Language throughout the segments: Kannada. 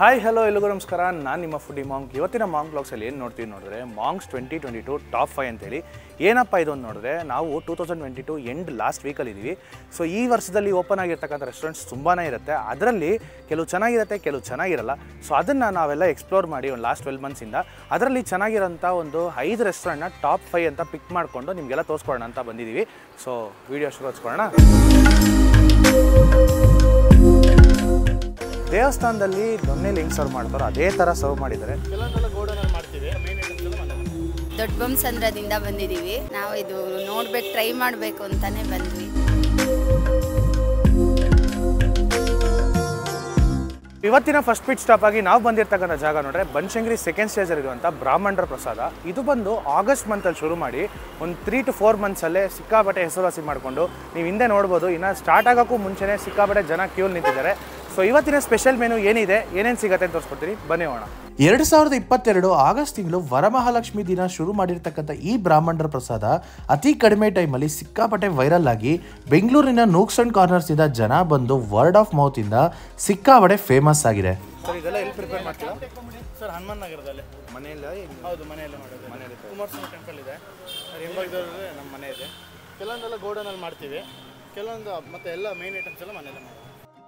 ಹಾಯ್ ಹಲೋ ಎಲ್ಲರಿಗೂ ನಮಸ್ಕಾರ ನಾನು ನಿಮ್ಮ ಫುಡಿ ಮಾಂಕ್ ಇವತ್ತಿನ ಮಾಂಕ್ ಬ್ಲಾಗ್ಸಲ್ಲಿ ಏನು ನೋಡ್ತೀವಿ ನೋಡಿದ್ರೆ monks twenty twenty two top five ಅಂತೇಳಿ ಏನಪ್ಪ ಇದು ಅಂತ ನೋಡಿದ್ರೆ ನಾವು two thousand twenty two end last ವೀಕಲ್ಲಿ ಇದ್ದೀವಿ ಸೊ ಈ ವರ್ಷದಲ್ಲಿ ಓಪನ್ ಆಗಿರ್ತಕ್ಕಂಥ ರೆಸ್ಟೋರೆಂಟ್ಸ್ ತುಂಬಾ ಇರುತ್ತೆ ಅದರಲ್ಲಿ ಕೆಲವು ಚೆನ್ನಾಗಿರುತ್ತೆ ಕೆಲವು ಚೆನ್ನಾಗಿರಲ್ಲ ಸೊ ಅದನ್ನು ನಾವೆಲ್ಲ ಎಕ್ಸ್ಪ್ಲೋರ್ ಮಾಡಿ ಒಂದು ಲಾಸ್ಟ್ ಟ್ವೆಲ್ ಮಂತ್ಸಿಂದ ಅದರಲ್ಲಿ ಚೆನ್ನಾಗಿರೋಂಥ ಒಂದು ಐದು ರೆಸ್ಟೋರೆಂಟ್ನ ಟಾಪ್ ಫೈವ್ ಅಂತ ಪಿಕ್ ಮಾಡಿಕೊಂಡು ನಿಮಗೆಲ್ಲ ತೋರಿಸ್ಕೊಳ್ಳೋಣ ಅಂತ ಬಂದಿದ್ದೀವಿ ಸೊ ವಿಡಿಯೋ ಶುರು ಹಚ್ಕೊಳ್ಳೋಣ ದೇವಸ್ಥಾನದಲ್ಲಿ ದೊಣ್ಣೆಲಿ ಹೆಂಗೆ ಸರ್ವ್ ಮಾಡ್ತಾರೋ ಅದೇ ಥರ ಸರ್ವ್ ಮಾಡಿದ್ದಾರೆ ಕೆಲವೊಂದೆಲ್ಲ ಗೋಡನಲ್ಲಿ ಮಾಡ್ತೀವಿ ಮೇನ್ ಐಟಮ್ಸ್ ಎಲ್ಲ ಮನೇಲಿ ದೊಡ್ಡ ಬೊಮ್ಮಸಂದ್ರದಿಂದ ಬಂದಿದ್ದೀವಿ ನಾವು ಇದು ನೋಡ್ಬೇಕು ಟ್ರೈ ಮಾಡಬೇಕು ಅಂತಾನೆ ಬಂದ್ವಿ ಇವತ್ತಿನ ಫಸ್ಟ್ ಪಿಟ್ ಸ್ಟಾಪ್ ಆಗಿ ನಾವು ಬಂದಿರ್ತಕ್ಕಂಥ ಜಾಗ ನೋಡ್ರೆ ಬನಶಂಕರಿ ಸೆಕೆಂಡ್ ಸ್ಟೇಜಲ್ಲಿ ಇರುವಂಥ ಬ್ರಾಹ್ಮಣರ ಪ್ರಸಾದ ಇದು ಬಂದು ಆಗಸ್ಟ್ ಮಂತಲ್ಲಿ ಶುರು ಮಾಡಿ ಒಂದು ತ್ರೀ ಟು ಫೋರ್ ಮಂತ್ಸಲ್ಲೇ ಸಿಕ್ಕಾಪಟ್ಟೆ ಹೆಸರುವಾಸಿ ಮಾಡಿಕೊಂಡು ನೀವು ಹಿಂದೆ ನೋಡ್ಬೋದು ಇನ್ನು ಸ್ಟಾರ್ಟ್ ಆಗೋಕ್ಕೂ ಮುಂಚೆನೇ ಸಿಕ್ಕಾಪಟ್ಟೆ ಜನ ಕ್ಯೂಲ್ ನಿಂತಿದ್ದಾರೆ ಸೊ ಇವತ್ತಿನ ಸ್ಪೆಷಲ್ ಮೆನು ಏನಿದೆ ಏನೇನು ಸಿಗುತ್ತೆ ಅಂತ ತೋರಿಸ್ಕೊಡ್ತೀನಿ ಬನ್ನಿ ಹೋಣ ಎರಡು ಸಾವಿರದ ಇಪ್ಪತ್ತೆರಡು ಆಗಸ್ಟ್ ತಿಂಗಳು ವರಮಹಾಲಕ್ಷ್ಮಿ ದಿನ ಶುರು ಮಾಡಿರ್ತಕ್ಕಂಥ ಈ ಬ್ರಾಹ್ಮಣರ ಪ್ರಸಾದ ಅತಿ ಕಡಿಮೆ ಟೈಮಲ್ಲಿ ಸಿಕ್ಕಾಪಟ್ಟೆ ವೈರಲ್ ಆಗಿ ಬೆಂಗಳೂರಿನ ನೂಕ್ಸ್ ಅಂಡ್ ಕಾರ್ನರ್ಸ್ ಇಂದ ಜನ ಬಂದು ವರ್ಡ್ ಆಫ್ ಮೌತ್ ಇಂದ ಸಿಕ್ಕಾಪಟ್ಟೆ ಫೇಮಸ್ ಆಗಿದೆ ಸರ್ ಇದೆಲ್ಲ ಎಲ್ಲಿ ಪ್ರಿಪೇರ್ ಮಾಡ್ತೀರಾ ಸರ್ ಹನುಮಾನ್ ನಗರದಲ್ಲಿ ಮನೆಯಲ್ಲ ಹೌದು ಮನೆಯಲ್ಲೇ ಮಾಡೋದು ಮನೆಯಲ್ಲಿ ಕುಮಾರಸ್ವಾಮಿ ಟೆಂಪಲ್ ಇದೆ ಸರ್ ಹಿಂಭಾಗದವ್ರಿಗೆ ನಮ್ಮ ಮನೆ ಇದೆ ಕೆಲವೊಂದೆಲ್ಲ ಗೋಡನಲ್ಲಿ ಮಾಡ್ತೀವಿ ಕೆಲವೊಂದು ಮತ್ತೆ ಎಲ್ಲ ಮೇನ್ ಐಟಮ್ಸ್ ಎಲ್ಲ ಮನೆಯಲ್ಲೇ ಮಾಡೋದು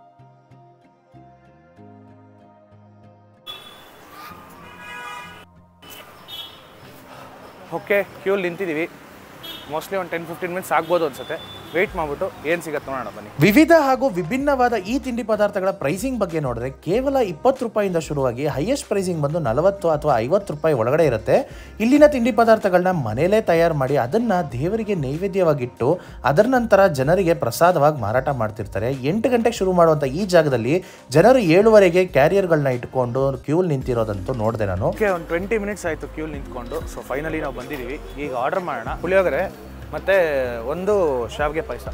ಓಕೆ ಕ್ಯೂಲ್ ನಿಂತಿದ್ದೀವಿ ಮೋಸ್ಟ್ಲಿ ಒಂದು ಟೆನ್ ಫಿಫ್ಟೀನ್ ಮಿನಿಟ್ಸ್ ಆಗ್ಬೋದು ಅನ್ಸುತ್ತೆ ವೆಯ್ಟ್ ಮಾಡಿಬಿಟ್ಟು ಏನು ಸಿಗುತ್ತೆ ನೋಡೋಣ ಬನ್ನಿ ವಿವಿಧ ಹಾಗೂ ವಿಭಿನ್ನವಾದ ಈ ತಿಂಡಿ ಪದಾರ್ಥಗಳ ಪ್ರೈಸಿಂಗ್ ಬಗ್ಗೆ ನೋಡಿದ್ರೆ ಕೇವಲ ಇಪ್ಪತ್ತು ರೂಪಾಯಿಂದ ಶುರುವಾಗಿ ಹೈಯೆಸ್ಟ್ ಪ್ರೈಸಿಂಗ್ ಬಂದು ನಲವತ್ತು ಅಥವಾ ಐವತ್ತು ರೂಪಾಯಿ ಒಳಗಡೆ ಇರುತ್ತೆ ಇಲ್ಲಿನ ತಿಂಡಿ ಪದಾರ್ಥಗಳನ್ನ ಮನೆಯಲ್ಲೇ ತಯಾರು ಮಾಡಿ ಅದನ್ನ ದೇವರಿಗೆ ನೈವೇದ್ಯವಾಗಿಟ್ಟು ಅದರ ನಂತರ ಜನರಿಗೆ ಪ್ರಸಾದವಾಗಿ ಮಾರಾಟ ಮಾಡ್ತಿರ್ತಾರೆ ಎಂಟು ಗಂಟೆಗೆ ಶುರು ಮಾಡುವಂಥ ಈ ಜಾಗದಲ್ಲಿ ಜನರು ಏಳುವರೆಗೆ ಕ್ಯಾರಿಯರ್ಗಳನ್ನ ಇಟ್ಕೊಂಡು ಕ್ಯೂಲ್ ನಿಂತಿರೋದಂತೂ ನೋಡಿದೆ ನಾನು ಓಕೆ ಒಂದು ಟ್ವೆಂಟಿ ಮಿನಿಟ್ಸ್ ಆಯಿತು ಕ್ಯೂಲ್ ನಿಂತ್ಕೊಂಡು ಸೊ ಫೈನಲಿ ನಾವು ಬಂದಿದ್ದೀವಿ ಈಗ ಆರ್ಡರ್ ಮಾಡೋಣ ಪುಳಿಯೋಗರೆ ಮತ್ತು ಒಂದು ಶಾವಿಗೆ ಪಾಯಸ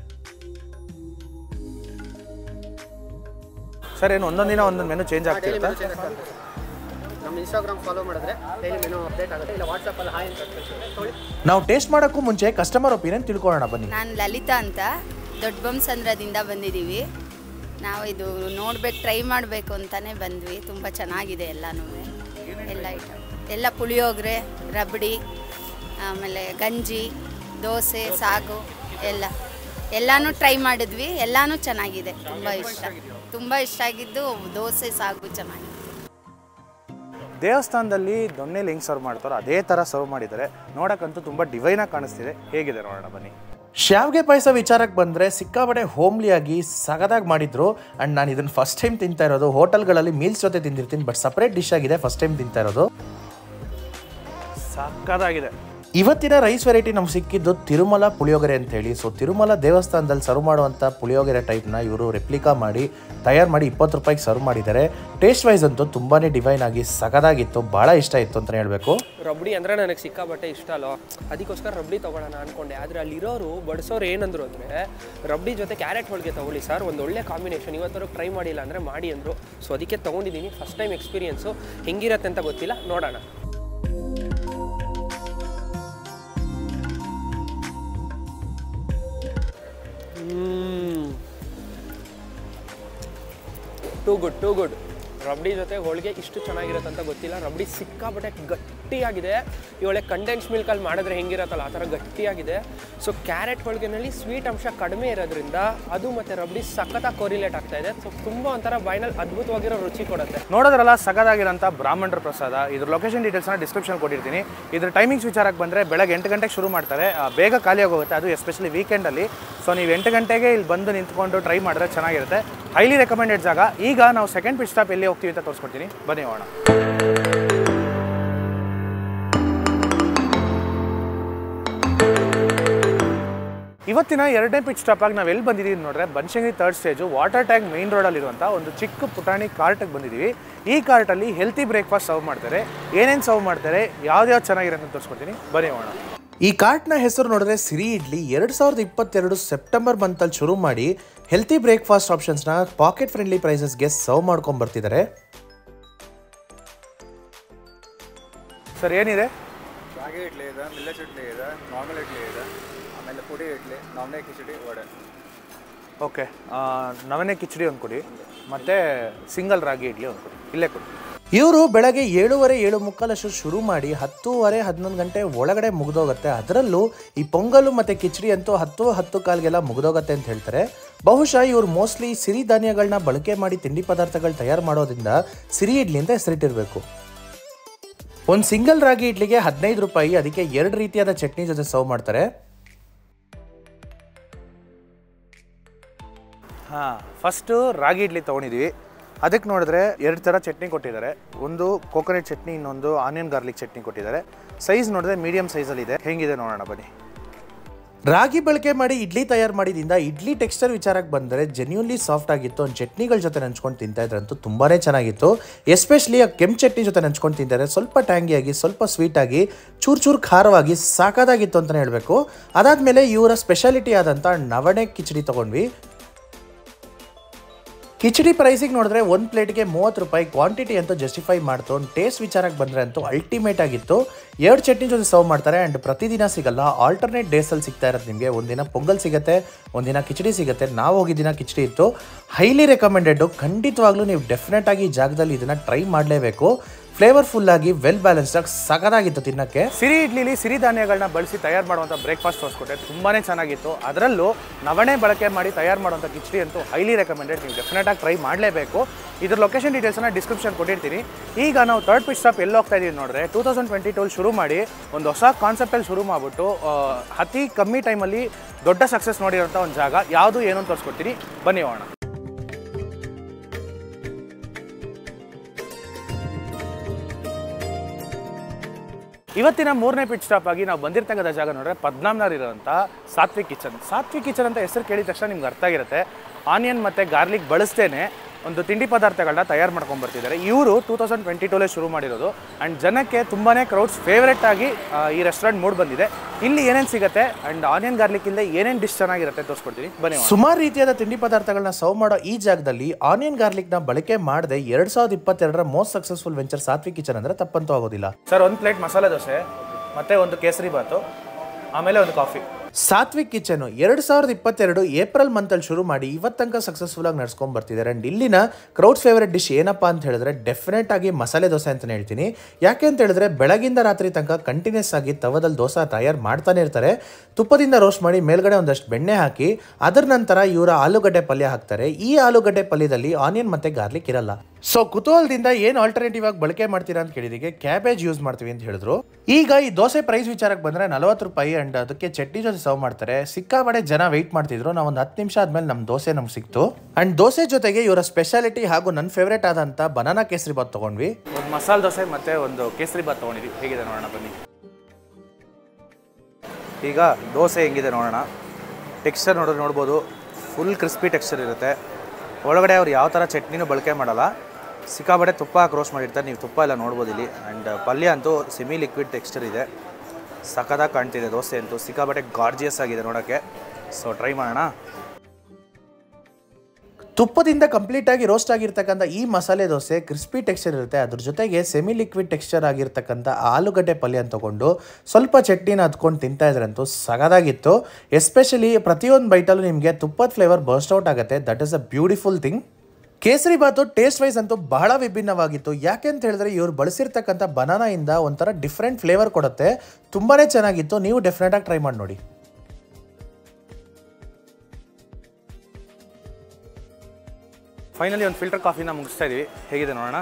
ಸರ್ ಏನು ಒಂದೊಂದು ದಿನ ಒಂದೊಂದು ಮೆನು ಚೇಂಜ್ ಆಗ್ತಿರುತ್ತಾ ನಮ್ಮ ಇನ್ಸ್ಟಾಗ್ರಾಮ್ ಫಾಲೋ ಮಾಡಿದ್ರೆ ಡೈಲಿ ಮೆನು ಅಪ್ಡೇಟ್ ಆಗುತ್ತೆ ಇಲ್ಲ ವಾಟ್ಸಪ್ಪಲ್ಲಿ ಹಾಯ್ ಅಂತ ಕಳ್ಸಿದ್ರೆ ತೊಗೊಳ್ಳಿ ನಾವು ಟೇಸ್ಟ್ ಮಾಡೋಕ್ಕೂ ಮುಂಚೆ ಕಸ್ಟಮರ್ ಒಪಿನಿಯನ್ ತಿಳ್ಕೊಳ್ಳೋಣ ಬನ್ನಿ ನಾನು ಲಲಿತಾ ಅಂತ ದೊಡ್ಡ ಬೊಮ್ಮಸಂದ್ರದಿಂದ ಬಂದಿದ್ದೀವಿ ನಾವು ಇದು ನೋಡ್ಬೇಕು ಟ್ರೈ ಮಾಡಬೇಕು ಅಂತಾನೆ ಬಂದ್ವಿ ತುಂಬ ಚೆನ್ನಾಗಿದೆ ಎಲ್ಲನೂ ಎಲ್ಲ ಐಟಮ್ ಎಲ್ಲ ಪುಳಿಯೋಗರೆ ರಬಡಿ ಆಮೇಲೆ ಗಂಜಿ ದೋಸೆ ಸಾಗು ಎಲ್ಲ ಎಲ್ಲನೂ ಟ್ರೈ ಮಾಡಿದ್ವಿ ಎಲ್ಲನೂ ಚೆನ್ನಾಗಿದೆ ತುಂಬ ಇಷ್ಟ ತುಂಬ ಇಷ್ಟ ಆಗಿದ್ದು ದೋಸೆ ಸಾಗು ಚೆನ್ನಾಗಿದೆ ದೇವಸ್ಥಾನದಲ್ಲಿ ದೊಣ್ಣೆಲಿ ಹೆಂಗೆ ಸರ್ವ್ ಮಾಡ್ತಾರೋ ಅದೇ ಥರ ಸರ್ವ್ ಮಾಡಿದ್ದಾರೆ ನೋಡೋಕ್ಕಂತೂ ತುಂಬ ಡಿವೈನಾಗಿ ಕಾಣಿಸ್ತಿದೆ ಹೇಗಿದೆ ನೋಡೋಣ ಬನ್ನಿ ಶಾವ್ಗೆ ಪಾಯಸ ವಿಚಾರಕ್ಕೆ ಬಂದರೆ ಸಿಕ್ಕಾಪಟ್ಟೆ ಹೋಮ್ಲಿಯಾಗಿ ಸಗದಾಗಿ ಮಾಡಿದ್ರು ಆ್ಯಂಡ್ ನಾನು ಇದನ್ನು ಫಸ್ಟ್ ಟೈಮ್ ತಿಂತಾ ಇರೋದು ಹೋಟೆಲ್ಗಳಲ್ಲಿ ಮೀಲ್ಸ್ ಜೊತೆ ತಿಂದಿರ್ತೀನಿ ಬಟ್ ಸಪ್ರೇಟ್ ಡಿಶ್ ಆಗಿದೆ ಫಸ್ಟ್ ಟೈಮ್ ತಿಂತಾ ಇರೋದು ಸಕ್ಕದಾಗಿದೆ ಇವತ್ತಿನ ರೈಸ್ ವೆರೈಟಿ ನಮ್ಗೆ ಸಿಕ್ಕಿದ್ದು ತಿರುಮಲ ಪುಳಿಯೋಗರೆ ಅಂತ ಹೇಳಿ ಸೊ ತಿರುಮಲ ದೇವಸ್ಥಾನದಲ್ಲಿ ಸರ್ವ್ ಮಾಡುವಂಥ ಪುಳಿಯೋಗರೆ ಟೈಪ್ನ ಇವರು ರೆಪ್ಲಿಕಾ ಮಾಡಿ ತಯಾರು ಮಾಡಿ ಇಪ್ಪತ್ತು ರೂಪಾಯಿಗೆ ಸರ್ವ್ ಮಾಡಿದ್ದಾರೆ ಟೇಸ್ಟ್ ವೈಸ್ ಅಂತೂ ತುಂಬಾ ಡಿವೈನ್ ಆಗಿ ಸಗದಾಗಿತ್ತು ಭಾಳ ಇಷ್ಟ ಇತ್ತು ಅಂತಲೇ ಹೇಳಬೇಕು ರಬ್ಡಿ ಅಂದರೆ ನನಗೆ ಸಿಕ್ಕಾಬಟ್ಟೆ ಇಷ್ಟ ಅಲ್ವ ಅದಕ್ಕೋಸ್ಕರ ರಬ್ಡಿ ತೊಗೊಳ್ಳೋಣ ಅನ್ಕೊಂಡೆ ಆದರೆ ಅಲ್ಲಿರೋರು ಬಡಿಸೋರು ಏನಂದ್ರು ಅಂದರೆ ರಬ್ಡಿ ಜೊತೆ ಕ್ಯಾರೆಟ್ ಹೋಳಿಗೆ ತೊಗೊಳ್ಳಿ ಸರ್ ಒಂದು ಒಳ್ಳೆ ಕಾಂಬಿನೇಷನ್ ಇವತ್ತವರೆಗೆ ಟ್ರೈ ಮಾಡಿಲ್ಲ ಅಂದರೆ ಮಾಡಿ ಅಂದರು ಸೊ ಅದಕ್ಕೆ ತೊಗೊಂಡಿದ್ದೀನಿ ಫಸ್ಟ್ ಟೈಮ್ ಎಕ್ಸ್ಪೀರಿಯನ್ಸು ಹೆಂಗಿರತ್ತೆ ಅಂತ ಗೊತ್ತಿಲ್ಲ ನೋಡೋಣ too good too good rabdi ಜೊತೆ ಹೋಳಿಗೆ ಇಷ್ಟು ಚೆನ್ನಾಗಿರುತ್ತೆ ಅಂತ ಗೊತ್ತಿಲ್ಲ ರಬ್ಡಿ ಸಿಕ್ಕಾಪಟ್ಟೆ ಗಟ್ಟಿಯಾಗಿದೆ ಈ ಒಳ್ಳೆ ಕಂಡೆನ್ಸ್ ಮಿಲ್ಕಲ್ಲಿ ಮಾಡಿದ್ರೆ ಹೆಂಗಿರತ್ತಲ್ಲ ಆ ಥರ ಗಟ್ಟಿಯಾಗಿದೆ ಸೊ ಕ್ಯಾರೆಟ್ ಹೋಳಿಗೆನಲ್ಲಿ ಸ್ವೀಟ್ ಅಂಶ ಕಡಿಮೆ ಇರೋದ್ರಿಂದ ಅದು ಮತ್ತು ರಬ್ಡಿ ಸಖತ್ತಾಗಿ ಕೋರಿಲೇಟ್ ಆಗ್ತಾ ಇದೆ ಸೊ ತುಂಬ ಒಂಥರ ಬಾಯ್ನಲ್ಲಿ ಅದ್ಭುತವಾಗಿರೋ ರುಚಿ ಕೊಡುತ್ತೆ ನೋಡೋದ್ರಲ್ಲ ಸಗದಾಗಿರೋಂಥ ಬ್ರಾಹ್ಮಣರ ಪ್ರಸಾದ ಇದ್ರ ಲೊಕೇಶನ್ ಡೀಟೇಲ್ಸ್ನ ಡಿಸ್ಕ್ರಿಪ್ಷನ್ ಕೊಟ್ಟಿರ್ತೀನಿ ಇದ್ರ ಟೈಮಿಂಗ್ಸ್ ವಿಚಾರಕ್ಕೆ ಬಂದರೆ ಬೆಳಗ್ಗೆ ಎಂಟು ಗಂಟೆಗೆ ಶುರು ಮಾಡ್ತಾರೆ ಆ, ಬೇಗ ಖಾಲಿ ಆಗೋಗುತ್ತೆ ಅದು ಎಸ್ಪೆಷಲಿ ವೀಕೆಂಡಲ್ಲಿ ಸೊ ನೀವು ಎಂಟು ಗಂಟೆಗೆ ಇಲ್ಲಿ ಬಂದು ನಿಂತ್ಕೊಂಡು ಟ್ರೈ ಮಾಡಿದ್ರೆ ಚೆನ್ನಾಗಿರುತ್ತೆ ಹೈಲಿ ರೆಕಮೆಂಡೆಡ್ ಜಾಗ ಈಗ ನಾವು ಸೆಕೆಂಡ್ ಪಿಟ್ ಸ್ಟಾಪ್ ಎಲ್ಲಿ ಹೋಗ್ತೀವಿ ಅಂತ ತೋರಿಸ್ಕೊಡ್ತೀನಿ ಬನ್ನಿ ಹೋಗೋಣ ಇವತ್ತಿನ ಎರಡನೇ ಪಿಚ್ ಸ್ಟಾಪ್ ಆಗಿ ನಾವು ಎಲ್ಲಿ ಬಂದಿದ್ದೀವಿ ನೋಡ್ರೆ Banashankari third stage water tank main ರೋಡಲ್ಲಿರುವಂಥ ಒಂದು ಚಿಕ್ಕ ಪುಟಾಣಿ ಕಾರ್ಟಿಗೆ ಬಂದಿದ್ದೀವಿ ಈ ಕಾರ್ಟಲ್ಲಿ ಹೆಲ್ತಿ ಬ್ರೇಕ್ಫಾಸ್ಟ್ ಸರ್ವ್ ಮಾಡ್ತಾರೆ ಏನೇನು ಸರ್ವ್ ಮಾಡ್ತಾರೆ ಯಾವ್ದ್ಯಾವ್ದು ಚೆನ್ನಾಗಿರುತ್ತೆ ಅಂತ ತೋರಿಸ್ಕೊಡ್ತೀನಿ ಬನ್ನಿ ಹೋಗೋಣ ಈ ಕಾರ್ಟ್ನ ಹೆಸರು ನೋಡಿದ್ರೆ ಸಿರಿ ಇಡ್ಲಿ ಎರಡು ಸಾವಿರದ ಇಪ್ಪತ್ತೆರಡು ಸೆಪ್ಟೆಂಬರ್ ಮಂತಲ್ಲಿ ಶುರು ಮಾಡಿ ಹೆಲ್ತಿ ಬ್ರೇಕ್ಫಾಸ್ಟ್ ಆಪ್ಷನ್ಸ್ನ ಪಾಕೆಟ್ ಫ್ರೆಂಡ್ಲಿ ಪ್ರೈಸಸ್ಗೆ ಸರ್ವ್ ಮಾಡ್ಕೊಂಡು ಬರ್ತಿದ್ದಾರೆ ಸರ್ ಏನಿದೆ ರಾಗಿ ಇಡ್ಲಿ ಇದೆ ಮಿಲ್ಲೆಟ್ ಇಡ್ಲಿ ಇದೆ ನಾರ್ಮಲ್ ಇಡ್ಲಿ ಇದೆ ಆಮೇಲೆ ಪುಡಿ ಇಡ್ಲಿ ನವಣೆ ಕಿಚಡಿ ವಡೆ ಓಕೆ ನವನೆ ಕಿಚಡಿ ಒಂದು ಕೊಡಿ ಮತ್ತು ಸಿಂಗಲ್ ರಾಗಿ ಇಡ್ಲಿ ಒಂದು ಕೊಡಿ ಇಲ್ಲೇ ಕೊಡಿ ಇವರು ಬೆಳಗ್ಗೆ ಏಳುವರೆ ಏಳು ಮುಕ್ಕಾಲಷ್ಟು ಶುರು ಮಾಡಿ ಹತ್ತೂವರೆ ಹನ್ನೊಂದು ಗಂಟೆ ಒಳಗಡೆ ಮುಗ್ದೋಗುತ್ತೆ ಅದರಲ್ಲೂ ಈ ಪೊಂಗಲು ಮತ್ತು ಕಿಚಡಿ ಅಂತೂ ಹತ್ತು ಹತ್ತು ಕಾಲ್ಗೆಲ್ಲ ಮುಗ್ದೋಗತ್ತೆ ಅಂತ ಹೇಳ್ತಾರೆ ಬಹುಶಃ ಇವರು ಮೋಸ್ಟ್ಲಿ ಸಿರಿ ಧಾನ್ಯಗಳನ್ನ ಬಳಕೆ ಮಾಡಿ ತಿಂಡಿ ಪದಾರ್ಥಗಳು ತಯಾರು ಮಾಡೋದ್ರಿಂದ ಸಿರಿ ಇಡ್ಲಿ ಅಂತ ಹೆಸರಿಟ್ಟಿರಬೇಕು ಒಂದು ಸಿಂಗಲ್ ರಾಗಿ ಇಡ್ಲಿಗೆ ಹದಿನೈದು ರೂಪಾಯಿ ಅದಕ್ಕೆ ಎರಡು ರೀತಿಯಾದ ಚಟ್ನಿ ಜೊತೆ ಸರ್ವ್ ಮಾಡ್ತಾರೆ ಹಾಂ ಫಸ್ಟು ರಾಗಿ ಇಡ್ಲಿ ತೊಗೊಂಡಿದ್ವಿ ಅದಕ್ಕೆ ನೋಡಿದ್ರೆ ಎರಡು ಥರ ಚಟ್ನಿ ಕೊಟ್ಟಿದ್ದಾರೆ ಒಂದು ಕೋಕೋನಟ್ ಚಟ್ನಿ ಇನ್ನೊಂದು ಆನಿಯನ್ ಗಾರ್ಲಿಕ್ ಚಟ್ನಿ ಕೊಟ್ಟಿದ್ದಾರೆ ಸೈಜ್ ನೋಡಿದ್ರೆ ಮೀಡಿಯಮ್ ಸೈಜಲ್ಲಿದೆ ಹೆಂಗಿದೆ ನೋಡೋಣ ಬನ್ನಿ ರಾಗಿ ಬಳಕೆ ಮಾಡಿ ಇಡ್ಲಿ ತಯಾರು ಮಾಡಿದಿಂದ ಇಡ್ಲಿ ಟೆಕ್ಸ್ಚರ್ ವಿಚಾರಕ್ಕೆ ಬಂದರೆ ಜೆನ್ಯೂನ್ಲಿ ಸಾಫ್ಟ್ ಆಗಿತ್ತು ಒಂದು ಚಟ್ನಿಗಳ ಜೊತೆ ನೆಂಚ್ಕೊಂಡು ತಿಂತಾ ಇದ್ರಂತೂ ತುಂಬಾ ಚೆನ್ನಾಗಿತ್ತು ಎಸ್ಪೆಷಲಿ ಆ ಕೆಂಪು ಚಟ್ನಿ ಜೊತೆ ನೆಂಚ್ಕೊಂಡು ತಿಂತಾರೆ ಸ್ವಲ್ಪ ಟ್ಯಾಂಗಿಯಾಗಿ ಸ್ವಲ್ಪ ಸ್ವೀಟಾಗಿ ಚೂರು ಚೂರು ಖಾರವಾಗಿ ಸಾಕಾದಾಗಿತ್ತು ಅಂತಲೇ ಹೇಳಬೇಕು ಅದಾದಮೇಲೆ ಇವರ ಸ್ಪೆಷಾಲಿಟಿ ಆದಂಥ ನವಣೆ ಕಿಚಡಿ ತೊಗೊಂಡ್ವಿ ಕಿಚಡಿ ಪ್ರೈಸಿಗೆ ನೋಡಿದ್ರೆ ಒಂದು ಪ್ಲೇಟ್ಗೆ ಮೂವತ್ತು ರೂಪಾಯಿ ಕ್ವಾಂಟಿಟಿ ಅಂತೂ ಜಸ್ಟಿಫೈ ಮಾಡ್ತು ಒಂದು ಟೇಸ್ಟ್ ವಿಚಾರಕ್ಕೆ ಬಂದರೆ ಅಂತೂ ಅಲ್ಟಿಮೇಟ್ ಆಗಿತ್ತು ಎರಡು ಚಟ್ನಿ ಜೊತೆ ಸರ್ವ್ ಮಾಡ್ತಾರೆ ಆ್ಯಂಡ್ ಪ್ರತಿದಿನ ಸಿಗಲ್ಲ ಆಲ್ಟರ್ನೇಟ್ ಡೇಸಲ್ಲಿ ಸಿಗ್ತಾ ಇರೋದು ನಿಮಗೆ ಒಂದಿನ ಪೊಂಗಲ್ ಸಿಗುತ್ತೆ ಒಂದಿನ ಕಿಚಡಿ ಸಿಗುತ್ತೆ ನಾವು ಹೋಗಿದ್ದ ದಿನ ಕಿಚಡಿ ಇತ್ತು ಹೈಲಿ ರೆಕಮೆಂಡೆಡ್ ಖಂಡಿತವಾಗ್ಲೂ ನೀವು ಡೆಫಿನೆಟ್ ಆಗಿ ಈ ಜಾಗದಲ್ಲಿ ಇದನ್ನು ಟ್ರೈ ಮಾಡಲೇಬೇಕು ಫ್ಲೇವರ್ಫುಲ್ ಆಗಿ ವೆಲ್ ಬ್ಯಾಲೆನ್ಸ್ಡ್ ಆಗಿ ಸಖತ್ತಾಗಿತ್ತು ತಿನ್ನಕ್ಕೆ ಸಿರಿ ಇಡ್ಲಿಲಿ ಸಿರಿಧಾನ್ಯಗಳನ್ನ ಬಳಸಿ ತಯಾರು ಮಾಡುವಂಥ ಬ್ರೇಕ್ಫಾಸ್ಟ್ ತೋರಿಸ್ಕೊಟ್ಟೆ ತುಂಬಾ ಚೆನ್ನಾಗಿತ್ತು ಅದರಲ್ಲೂ ನವಣೆ ಬಳಕೆ ಮಾಡಿ ತಯಾರು ಮಾಡುವಂಥ ಕಿಚಡಿ ಅಂತೂ ಹೈಲಿ ರೆಕಮೆಂಡೆಡ್ ನೀವು ಡೆಫಿನೆಟಾಗಿ ಟ್ರೈ ಮಾಡಲೇಬೇಕು ಇದ್ರ ಲೊಕೇಶನ್ ಡೀಟೇಲ್ಸ್ನ ಡಿಸ್ಕ್ರಿಪ್ಷನ್ ಕೊಟ್ಟಿರ್ತೀನಿ ಈಗ ನಾವು ಥರ್ಡ್ ಪಿಚ್ ಸ್ಟಾಪ್ ಎಲ್ಲಿ ಹೋಗ್ತಾ ಇದೀವಿ ನೋಡಿದ್ರೆ ಟೂ ತೌಸಂಡ್ ಟ್ವೆಂಟಿ ಟೂಲ್ ಶುರು ಮಾಡಿ ಒಂದು ಹೊಸ ಕಾನ್ಸೆಪ್ಟಲ್ಲಿ ಶುರು ಮಾಡಿಬಿಟ್ಟು ಅತಿ ಕಮ್ಮಿ ಟೈಮಲ್ಲಿ ದೊಡ್ಡ ಸಕ್ಸಸ್ ನೋಡಿರೋಂಥ ಒಂದು ಜಾಗ ಯಾವುದು ಏನು ಅಂತ ತೋರಿಸ್ಕೊಡ್ತೀನಿ ಬನ್ನಿ ಹೋಗೋಣ ಇವತ್ತಿನ ಮೂರನೇ ಪಿಚ್ ಸ್ಟಾಪ್ ಆಗಿ ನಾವು ಬಂದಿರ್ತಕ್ಕಂಥ ಜಾಗ ನೋಡ್ರೆ ಪದ್ನಾಮ್ನರ್ ಇರೋಂಥ ಸಾತ್ವಿಕ್ ಕಿಚನ್ ಸಾತ್ವಿಕ್ ಕಿಚನ್ ಅಂತ ಹೆಸರು ಕೇಳಿದ ತಕ್ಷಣ ನಿಮ್ಗೆ ಅರ್ಥ ಆಗಿರುತ್ತೆ ಆನಿಯನ್ ಮತ್ತು ಗಾರ್ಲಿಕ್ ಬಳಸ್ತೇನೆ ಒಂದು ತಿಂಡಿ ಪದಾರ್ಥಗಳನ್ನ ತಯಾರು ಮಾಡ್ಕೊಂಡು ಬರ್ತಿದ್ದಾರೆ ಇವರು ಟೂ ತೌಸಂಡ್ ಟ್ವೆಂಟಿ ಟೂಲೇ ಶುರು ಮಾಡಿರೋದು ಆ್ಯಂಡ್ ಜನಕ್ಕೆ ತುಂಬಾ ಕ್ರೌಡ್ಸ್ ಫೇವ್ರೆಟ್ ಆಗಿ ಆ, ಈ ರೆಸ್ಟೋರೆಂಟ್ ಮೂಡ್ ಬಂದಿದೆ ಇಲ್ಲಿ ಏನೇನು ಸಿಗುತ್ತೆ ಆ್ಯಂಡ್ ಆನಿಯನ್ ಗಾರ್ಲಿಕ್ ಇಲ್ಲದೆ ಏನೇನು ಡಿಶ್ ಚೆನ್ನಾಗಿರುತ್ತೆ ತೋರಿಸ್ಕೊಡ್ತೀನಿ ಬನ್ನಿ ಹೋಗೋಣ. ಸುಮಾರು ರೀತಿಯಾದ ತಿಂಡಿ ಪದಾರ್ಥಗಳನ್ನ ಸರ್ವ್ ಮಾಡೋ ಈ ಜಾಗದಲ್ಲಿ ಆನಿಯನ್ ಗಾರ್ಲಿಕ್ನ ಬಳಕೆ ಮಾಡದೆ ಎರಡ್ ಸಾವಿರದ ಇಪ್ಪತ್ತೆರಡರ most successful venture Satvik kitchen ಅಂದ್ರೆ ತಪ್ಪಂತೂ ಆಗೋದಿಲ್ಲ ಸರ್ ಒಂದು ಪ್ಲೇಟ್ ಮಸಾಲೆ ದೋಸೆ ಮತ್ತು ಒಂದು ಕೇಸರಿ ಬಾತು ಆಮೇಲೆ ಒಂದು ಕಾಫಿ ಸಾತ್ವಿಕ್ ಕಿಚನ್ ಎರಡ್ ಸಾವಿರದ ಇಪ್ಪತ್ತೆರಡು ಏಪ್ರಿಲ್ ಮಂತಲ್ಲಿ ಶುರು ಮಾಡಿ ಇವತ್ತು ತನಕ ಸಕ್ಸಸ್ಫುಲ್ ಆಗಿ ನಡ್ಸ್ಕೊಂಡ್ ಬರ್ತಿದ್ದಾರೆ ಅಂಡ್ ಇಲ್ಲಿನ ಕ್ರೌಡ್ ಫೇವರೆಟ್ ಡಿಶ್ ಏನಪ್ಪಾ ಅಂತ ಹೇಳಿದ್ರೆ ಡೆಫಿನೆಟ್ ಆಗಿ ಮಸಾಲೆ ದೋಸೆ ಅಂತಾನೆ ಹೇಳ್ತೀನಿ ಯಾಕೆ ಅಂತ ಹೇಳಿದ್ರೆ ಬೆಳಗಿಂದ ರಾತ್ರಿ ತನಕ ಕಂಟಿನ್ಯೂಸ್ ಆಗಿ ತವದಲ್ಲಿ ದೋಸೆ ತಯಾರು ಮಾಡ್ತಾನೆ ಇರ್ತಾರೆ ತುಪ್ಪದಿಂದ ರೋಸ್ಟ್ ಮಾಡಿ ಮೇಲ್ಗಡೆ ಒಂದಷ್ಟು ಬೆಣ್ಣೆ ಹಾಕಿ ಅದರ ನಂತರ ಇವರ ಆಲೂಗಡ್ಡೆ ಪಲ್ಯ ಹಾಕ್ತಾರೆ ಈ ಆಲೂಗಡ್ಡೆ ಪಲ್ಯದಲ್ಲಿ ಆನಿಯನ್ ಮತ್ತೆ ಗಾರ್ಲಿಕ್ ಇರಲ್ಲ ಸೊ ಕುತೂಹಲದಿಂದ ಏನು ಆಲ್ಟರ್ನೇಟಿವ್ ಆಗಿ ಬಳಕೆ ಮಾಡ್ತೀರಾ ಅಂತ ಕೇಳಿದಿಗೆ ಕ್ಯಾಬೇಜ್ ಯೂಸ್ ಮಾಡ್ತೀವಿ ಅಂತ ಹೇಳಿದ್ರು ಈಗ ಈ ದೋಸೆ ಪ್ರೈಸ್ ವಿಚಾರಕ್ಕೆ ಬಂದ್ರೆ ನಲವತ್ತು ರೂಪಾಯಿ ಅಂಡ್ ಅದಕ್ಕೆ ಚಟ್ನಿ ಜೊತೆ ಸರ್ವ್ ಮಾಡ್ತಾರೆ ಸಿಕ್ಕಾಬಡೆ ಜನ ವೆಯ್ಟ್ ಮಾಡ್ತಿದ್ರು ನಾವು ಒಂದು ಹತ್ತು ನಿಮಿಷ ಆದ್ಮೇಲೆ ನಮ್ಮ ದೋಸೆ ನಮ್ಗೆ ಸಿಕ್ತು ಅಂಡ್ ದೋಸೆ ಜೊತೆಗೆ ಇವರ ಸ್ಪೆಷಾಲಿಟಿ ಹಾಗೂ ನನ್ನ ಫೇವ್ರೇಟ್ ಆದಂತ ಬನಾನಾ ಕೇಸರಿ ಬಾತ್ ತಗೊಂಡ್ವಿ ಒಂದು ಮಸಾಲೆ ದೋಸೆ ಮತ್ತು ಒಂದು ಕೇಸರಿ ಬಾತ್ ತೊಗೊಂಡಿದ್ದೀವಿ ಹೇಗಿದೆ ನೋಡೋಣ ಬನ್ನಿ ಈಗ ದೋಸೆ ಹೆಂಗಿದೆ ನೋಡೋಣ ಟೆಕ್ಸ್ಚರ್ ನೋಡಿದ್ರೆ ನೋಡ್ಬೋದು ಫುಲ್ ಕ್ರಿಸ್ಪಿ ಟೆಕ್ಸ್ಚರ್ ಇರುತ್ತೆ ಒಳಗಡೆ ಅವ್ರು ಯಾವ ಥರ ಚಟ್ನಿನೂ ಬಳಕೆ ಮಾಡಲ್ಲ ಸಿಕ್ಕಾಬಡೆ ತುಪ್ಪ ಹಾಕಿ ರೋಸ್ಟ್ ಮಾಡಿರ್ತಾರೆ ನೀವು ತುಪ್ಪ ಎಲ್ಲ ನೋಡ್ಬೋದು ಇಲ್ಲಿ ಆ್ಯಂಡ್ ಪಲ್ಯ ಅಂತೂ ಸೆಮಿ ಲಿಕ್ವಿಡ್ ಟೆಕ್ಸ್ಚರ್ ಇದೆ ಸಖತ್ತಾಗಿ ಕಾಣ್ತಿದೆ ದೋಸೆ ಅಂತೂ ಸಿಕ್ಕಾಬಟ್ಟೆ ಗಾರ್ಜಿಯಸ್ ಆಗಿದೆ ನೋಡೋಕ್ಕೆ ಸೊ ಟ್ರೈ ಮಾಡೋಣ ತುಪ್ಪದಿಂದ ಕಂಪ್ಲೀಟ್ ಆಗಿ ರೋಸ್ಟ್ ಆಗಿರ್ತಕ್ಕಂಥ ಈ ಮಸಾಲೆ ದೋಸೆ ಕ್ರಿಸ್ಪಿ ಟೆಕ್ಸ್ಚರ್ ಇರುತ್ತೆ ಅದ್ರ ಜೊತೆಗೆ ಸೆಮಿ ಲಿಕ್ವಿಡ್ ಟೆಕ್ಸ್ಚರ್ ಆಗಿರ್ತಕ್ಕಂಥ ಆಲೂಗಡ್ಡೆ ಪಲ್ಯ ತಗೊಂಡು ಸ್ವಲ್ಪ ಚಟ್ನಿನ ಹತ್ಕೊಂಡು ತಿಂತಾ ಇದ್ರಂತೂ ಸಗದಾಗಿತ್ತು ಎಸ್ಪೆಷಲಿ ಪ್ರತಿಯೊಂದು ಬೈಟಲ್ಲೂ ನಿಮಗೆ ತುಪ್ಪದ ಫ್ಲೇವರ್ ಬರ್ಸ್ಟ್ ಔಟ್ ಆಗುತ್ತೆ that is a beautiful thing kesari bath taste wise ಅಂತೂ ಬಹಳ ವಿಭಿನ್ನವಾಗಿತ್ತು ಯಾಕೆ ಅಂತ ಹೇಳಿದ್ರೆ ಇವ್ರು ಬಳಸಿರ್ತಕ್ಕಂಥ ಬನಾನಾಯಿಂದ ಒಂಥರ ಡಿಫ್ರೆಂಟ್ ಫ್ಲೇವರ್ ಕೊಡುತ್ತೆ ತುಂಬಾ ಚೆನ್ನಾಗಿತ್ತು ನೀವು ಡೆಫಿನೆಟಾಗಿ ಟ್ರೈ ಮಾಡಿ ನೋಡಿ ಫೈನಲಿ ಒಂದು ಫಿಲ್ಟರ್ ಕಾಫಿನ ಮುಗಿಸ್ತಾ ಇದೀವಿ ಹೇಗಿದೆ ನೋಡೋಣ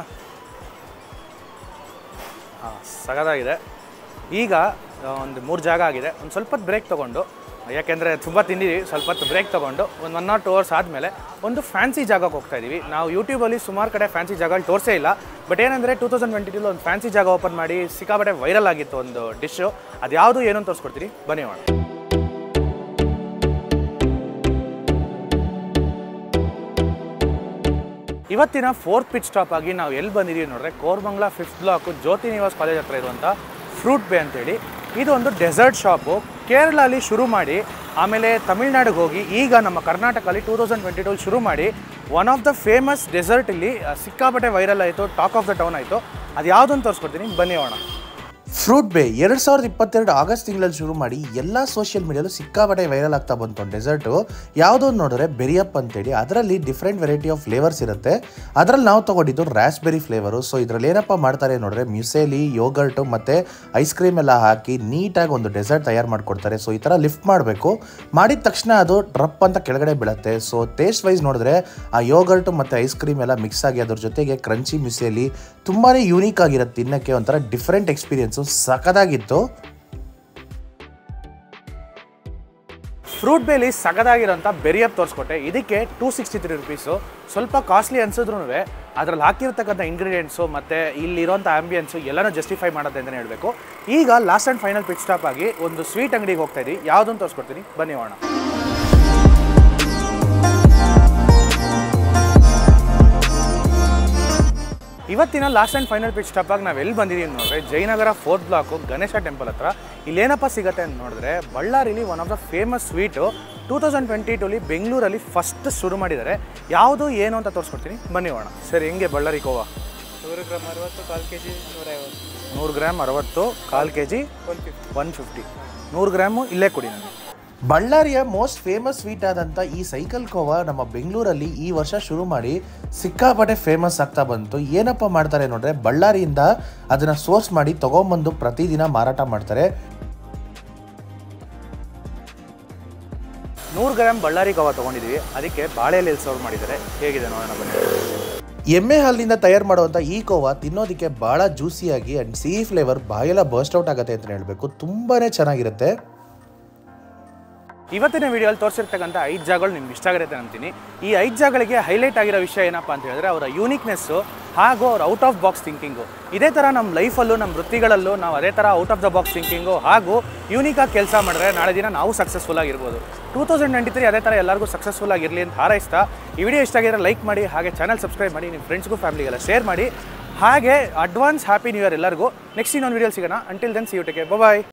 ಹಾಂ ಸಗದಾಗಿದೆ ಈಗ ಆ, ಒಂದು ಮೂರು ಜಾಗ ಆಗಿದೆ ಒಂದು ಸ್ವಲ್ಪ ಹೊತ್ತು ಬ್ರೇಕ್ ತೊಗೊಂಡು ಯಾಕೆಂದರೆ ತುಂಬ ತಿಂದಿದ್ದೀವಿ ಸ್ವಲ್ಪ ಹೊತ್ತು ಬ್ರೇಕ್ ತೊಗೊಂಡು ಒಂದು ಒನ್ ಆರ್ ಟು ಅವರ್ಸ್ ಆದಮೇಲೆ ಒಂದು ಫ್ಯಾನ್ಸಿ ಜಾಗಕ್ಕೆ ಹೋಗ್ತಾ ಇದ್ದೀವಿ ನಾವು ಯೂಟ್ಯೂಬಲ್ಲಿ ಸುಮಾರು ಕಡೆ ಫ್ಯಾನ್ಸಿ ಜಾಗಗಳು ತೋರಿಸೇ ಇಲ್ಲ ಬಟ್ ಏನಂದರೆ ಟೂ ತೌಸಂಡ್ ಟ್ವೆಂಟಿ ಟೂಲಿ ಒಂದು ಫ್ಯಾನ್ಸಿ ಜಾಗ ಓಪನ್ ಮಾಡಿ ಸಿಕ್ಕಾಪಟ್ಟೆ ವೈರಲ್ ಆಗಿತ್ತು ಒಂದು ಡಿಶ್ಶು ಅದು ಯಾವುದು ಏನು ಅಂತ ತೋರಿಸ್ಕೊಡ್ತೀನಿ ಬನ್ನಿ ಮಾಡೋಣ ಇವತ್ತಿನ ಫೋರ್ತ್ ಪಿಚ್ ಸ್ಟಾಪ್ ಆಗಿ ನಾವು ಎಲ್ಲಿ ಬಂದಿದ್ದೀವಿ ನೋಡ್ರೆ Koramangala fifth block Jyothi Nivas college ಹತ್ರ ಇರುವಂಥ ಫ್ರೂಟ್ ಬೇ ಅಂತೇಳಿ ಇದು ಒಂದು ಡೆಸರ್ಟ್ ಶಾಪು ಕೇರಳಲ್ಲಿ ಶುರು ಮಾಡಿ ಆಮೇಲೆ ತಮಿಳ್ನಾಡಿಗೆ ಹೋಗಿ ಈಗ ನಮ್ಮ ಕರ್ನಾಟಕದಲ್ಲಿ ಟೂ ತೌಸಂಡ್ ಟ್ವೆಂಟಿ ಟೂಲ್ ಶುರು ಮಾಡಿ one of the famous dessert ಇಲ್ಲಿ ಆ, ಸಿಕ್ಕಾಪಟ್ಟೆ ವೈರಲ್ ಆಯಿತು ಟಾಕ್ ಆಫ್ ದ ಟೌನ್ ಆಯಿತು ಅದು ಯಾವುದನ್ನು ತೋರಿಸ್ಕೊಡ್ತೀನಿ ಬನ್ನಿ ಹೋಣ ಫ್ರೂಟ್ ಬೇ ಎರಡು ಸಾವಿರದ ಇಪ್ಪತ್ತೆರಡು ಆಗಸ್ಟ್ ತಿಂಗಳಲ್ಲಿ ಶುರು ಮಾಡಿ ಎಲ್ಲ ಸೋಷಿಯಲ್ ಮೀಡಿಯಲ್ಲೂ ಸಿಕ್ಕಾಪಟ್ಟೆ ವೈರಲ್ ಆಗ್ತಾ ಬಂತು ಡೆಸರ್ಟು ಯಾವುದೋ ಒಂದು ನೋಡಿದ್ರೆ ಬೆರಿಯಪ್ ಅಂತೇಳಿ ಅದರಲ್ಲಿ ಡಿಫ್ರೆಂಟ್ ವೆರೈಟಿ ಆಫ್ ಫ್ಲೇವರ್ಸ್ ಇರುತ್ತೆ ಅದರಲ್ಲಿ ನಾವು ತೊಗೊಂಡಿದ್ದು ರಾಸ್ಬೆರಿ ಫ್ಲೇವರು ಸೊ ಇದರಲ್ಲಿ ಏನಪ್ಪ ಮಾಡ್ತಾರೆ ನೋಡಿದ್ರೆ ಮ್ಯೂಸೇಲಿ ಯೋಗರ್ಟು ಮತ್ತು ಐಸ್ ಕ್ರೀಮ್ ಎಲ್ಲ ಹಾಕಿ ನೀಟಾಗಿ ಒಂದು ಡೆಸರ್ಟ್ ತಯಾರು ಮಾಡಿಕೊಡ್ತಾರೆ ಸೊ ಈ ಥರ ಲಿಫ್ಟ್ ಮಾಡಬೇಕು ಮಾಡಿದ ತಕ್ಷಣ ಅದು ಡ್ರಪ್ ಅಂತ ಕೆಳಗಡೆ ಬೀಳುತ್ತೆ ಸೊ ಟೇಸ್ಟ್ ವೈಸ್ ನೋಡಿದ್ರೆ ಆ ಯೋಗರ್ಟು ಮತ್ತು ಐಸ್ ಕ್ರೀಮ್ ಎಲ್ಲ ಮಿಕ್ಸ್ ಆಗಿ ಅದ್ರ ಜೊತೆಗೆ ಕ್ರಂಚಿ ಮಿಸೇಲಿ ತುಂಬಾ ಯೂನಿಕ್ ಆಗಿರುತ್ತೆ ತಿನ್ನಕ್ಕೆ ಒಂಥರ ಡಿಫ್ರೆಂಟ್ ಎಕ್ಸ್ಪೀರಿಯನ್ಸು ಸಖತ್ತಾಗಿತ್ತು ಫ್ರೂಟ್ ಬೇಲಿ ಸಗದಾಗಿರೋಂಥ ಬೆರಿಯಪ್ ತೋರಿಸ್ಕೊಟ್ಟೆ ಇದಕ್ಕೆ ಟೂ ಸಿಕ್ಸ್ಟಿ ತ್ರೀ ರುಪೀಸು ಸ್ವಲ್ಪ ಕಾಸ್ಟ್ಲಿ ಅನ್ಸಿದ್ರು ಅದ್ರಲ್ಲಿ ಹಾಕಿರ್ತಕ್ಕಂಥ ಇಂಗ್ರೀಡಿಯೆಂಟ್ಸು ಮತ್ತು ಇಲ್ಲಿರೋಂಥ ಆಂಬಿಯನ್ಸು ಎಲ್ಲನೂ ಜಸ್ಟಿಫೈ ಮಾಡುತ್ತೆ ಅಂತಲೇ ಹೇಳಬೇಕು ಈಗ last and final pit stop ಆಗಿ ಒಂದು ಸ್ವೀಟ್ ಅಂಗಡಿಗೆ ಹೋಗ್ತಾ ಇದ್ದೀವಿ ಯಾವುದನ್ನು ತೋರಿಸ್ಕೊಡ್ತೀನಿ ಬನ್ನಿ ಹೋಣ ಇವತ್ತಿನ last and final pit stop ಆಗಿ ನಾವು ಎಲ್ಲಿ ಬಂದಿದ್ದೀವಿ ನೋಡಿದ್ರೆ Jayanagar fourth block Ganesha temple ಹತ್ರ ಇಲ್ಲೇನಪ್ಪ ಸಿಗುತ್ತೆ ಅಂತ ನೋಡಿದ್ರೆ ಬಳ್ಳಾರಿಲಿ one of the famous sweet two thousand twenty ಟೂಲಿ ಬೆಂಗಳೂರಲ್ಲಿ ಫಸ್ಟ್ ಶುರು ಮಾಡಿದ್ದಾರೆ ಯಾವುದು ಏನು ಅಂತ ತೋರಿಸ್ಕೊಡ್ತೀನಿ ಬನ್ನಿ ಹೋಣ ಸರಿ ಹೆಂಗೆ ಬಳ್ಳಾರಿ ಕೋವಾ ನೂರು ಗ್ರಾಮ್ ಅರವತ್ತು ಕಾಲು ಕೆ ಜಿ ನೂರೈವತ್ತು ನೂರು ಗ್ರಾಮ್ ಅರವತ್ತು ಕಾಲು ಕೆ ಜಿ ಒನ್ ಫಿಫ್ಟಿ ನೂರು ಗ್ರಾಮು ಇಲ್ಲೇ ಕೊಡಿ ನನಗೆ ಬಳ್ಳಾರಿಯ ಮೋಸ್ಟ್ ಫೇಮಸ್ ಸ್ವೀಟ್ ಆದಂಥ ಈ ಸೈಕಲ್ ಕೋವಾ ನಮ್ಮ ಬೆಂಗಳೂರಲ್ಲಿ ಈ ವರ್ಷ ಶುರು ಮಾಡಿ ಸಿಕ್ಕಾಪಟ್ಟೆ ಫೇಮಸ್ ಆಗ್ತಾ ಬಂತು ಏನಪ್ಪ ಮಾಡ್ತಾರೆ ನೋಡ್ರೆ ಬಳ್ಳಾರಿಯಿಂದ ಅದನ್ನು ಸೋರ್ಸ್ ಮಾಡಿ ತಗೊಂಬಂದು ಪ್ರತಿದಿನ ಮಾರಾಟ ಮಾಡ್ತಾರೆ ನೂರು ಗ್ರಾಮ್ ಬಳ್ಳಾರಿ ಕೋವಾ ತೊಗೊಂಡಿದ್ದೀವಿ ಅದಕ್ಕೆ ಬಾಳೆಲೆಯಲ್ಲಿ ಸರ್ವ್ ಮಾಡಿದ್ದಾರೆ ಹೇಗಿದೆ ನೋಡೋಣ ಬನ್ನಿ ಎಮ್ಮೆ ಹಾಲಿನಿಂದ ತಯಾರು ಮಾಡುವಂಥ ಈ ಕೋವಾ ತಿನ್ನೋದಕ್ಕೆ ಭಾಳ ಜ್ಯೂಸಿಯಾಗಿ ಆ್ಯಂಡ್ ಸಿಹಿ ಫ್ಲೇವರ್ ಬಾಯೆಲ್ಲ ಬರ್ಸ್ಟ್ ಔಟ್ ಆಗುತ್ತೆ ಅಂತ ಹೇಳಬೇಕು ತುಂಬಾ ಚೆನ್ನಾಗಿರುತ್ತೆ ಇವತ್ತಿನ ವಿಡಿಯೋಲಿ ತೋರಿಸಿರ್ತಕ್ಕಂಥ ಐದು ಜಾಗಗಳು ನಿಮ್ಗೆ ಇಷ್ಟ ಆಗಿರುತ್ತೆ ಅಂತೀನಿ ಈ ಐದು ಜಾಗಗಳಿಗೆ ಹೈಲೈಟ್ ಆಗಿರೋ ವಿಷಯ ಏನಪ್ಪ ಅಂತ ಹೇಳಿದ್ರೆ ಅವರ ಯೂನಿಕ್ನೆಸ್ಸು ಹಾಗೂ ಅವ್ರ ಔಟ್ ಆಫ್ ಬಾಕ್ಸ್ ಥಿಂಕಿಂಗು ಇದೇ ಥರ ನಮ್ಮ ಲೈಫಲ್ಲೂ ನಮ್ಮ ವೃತ್ತಿಗಳಲ್ಲೂ ನಾವು ಅದೇ ಥರ out of the box thinking ಹಾಗೂ ಯೂನಿಕಾಗಿ ಕೆಲಸ ಮಾಡಿದ್ರೆ ನಾಳೆ ದಿನ ನಾವು ಸಕ್ಸಸ್ಫುಲ್ ಆಗಿರ್ಬೋದು ಟೂ ತೌಸಂಡ್ ಟ್ವೆಂಟಿ ತ್ರೀ ಅದೇ ಥರ ಎಲ್ಲರಿಗೂ ಸಕ್ಸಸ್ಫುಲ್ ಆಗಿರಲಿ ಅಂತ ಹಾರೈಸ್ತಾ ಈ ವಿಡಿಯೋ ಇಷ್ಟ ಆಗಿದ್ರೆ ಲೈಕ್ ಮಾಡಿ ಹಾಗೆ ಚಾನಲ್ ಸಬ್ಸ್ಕ್ರೈಬ್ ಮಾಡಿ ನಿಮ್ಮ ಫ್ರೆಂಡ್ಸ್ಗೂ ಫ್ಯಾಮಿಲಿಗೆಲ್ಲ ಶೇರ್ ಮಾಡಿ ಹಾಗೆ ಅಡ್ವಾನ್ಸ್ ಹ್ಯಾಪಿ ನ್ಯೂ ಇಯರ್ ಎಲ್ಲರಿಗೂ ನೆಕ್ಸ್ಟ್ ಇನ್ನೊಂದು ವಿಡಿಯೋ ಸಿಗೋಣ until then see you take care bye